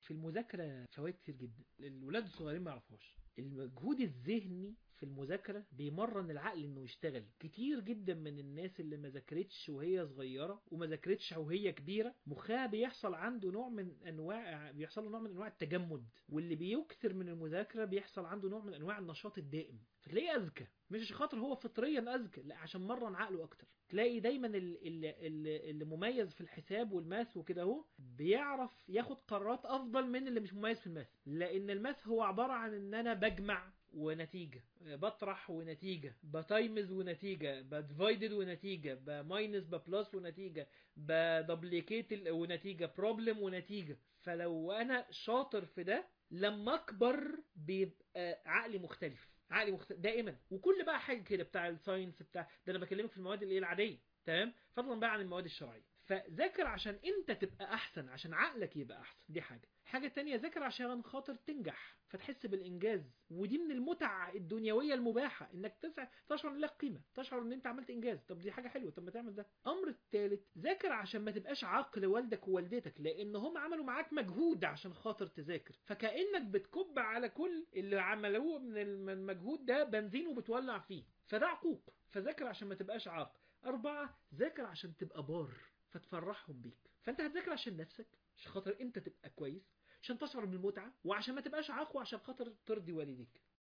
في المذاكرة فوائد كتير جدا الولاد الصغيرين ما يعرفوهاش المجهود الذهني في المذاكرة بيمرن العقل انه يشتغل كتير جدا من الناس اللي ما ذاكرتش وهي صغيرة وما ذاكرتش وهي كبيرة مخها بيحصل عنده نوع من انواع بيحصل له نوع من انواع التجمد واللي بيكثر من المذاكرة بيحصل عنده نوع من انواع النشاط الدائم فتلاقيه اذكى مش عشان خاطر هو فطريا اذكى لا عشان مرن عقله اكتر تلاقي دايما ال- ال- ال- اللي مميز في الحساب والماث وكده اهو بيعرف ياخد قرارات افضل من اللي مش مميز في الماث لان الماث هو عبارة عن ان انا بجمع ونتيجة بطرح ونتيجة بتايمز ونتيجة بديفايدد ونتيجة بماينس ببلس ونتيجة بدبليكيت ال- ونتيجة بروبلم ونتيجة فلو انا شاطر في ده لما اكبر بيبقى عقلي مختلف عقلي مختلف دائما وكل بقى حاجه كده بتاع الساينس بتاع ده انا بكلمك في المواد الايه العاديه تمام فضلا بقى عن المواد الشرعيه فذاكر عشان انت تبقى احسن عشان عقلك يبقى احسن دي حاجه حاجه تانية ذاكر عشان خاطر تنجح فتحس بالانجاز ودي من المتع الدنيويه المباحه انك تسعى تشعر ان لك قيمه تشعر ان انت عملت انجاز طب دي حاجه حلوه طب ما تعمل ده الامر الثالث ذاكر عشان ما تبقاش عاقل والدك ووالدتك لان هم عملوا معاك مجهود عشان خاطر تذاكر فكانك بتكب على كل اللي عملوه من المجهود ده بنزين وبتولع فيه فده عقوق فذاكر عشان ما تبقاش عاق أربعة ذاكر عشان تبقى بار فتفرحهم بيك فأنت هتذاكر عشان نفسك عشان خاطر أنت تبقى كويس عشان تشعر بالمتعة وعشان ما تبقاش عاق وعشان خاطر ترضي والديك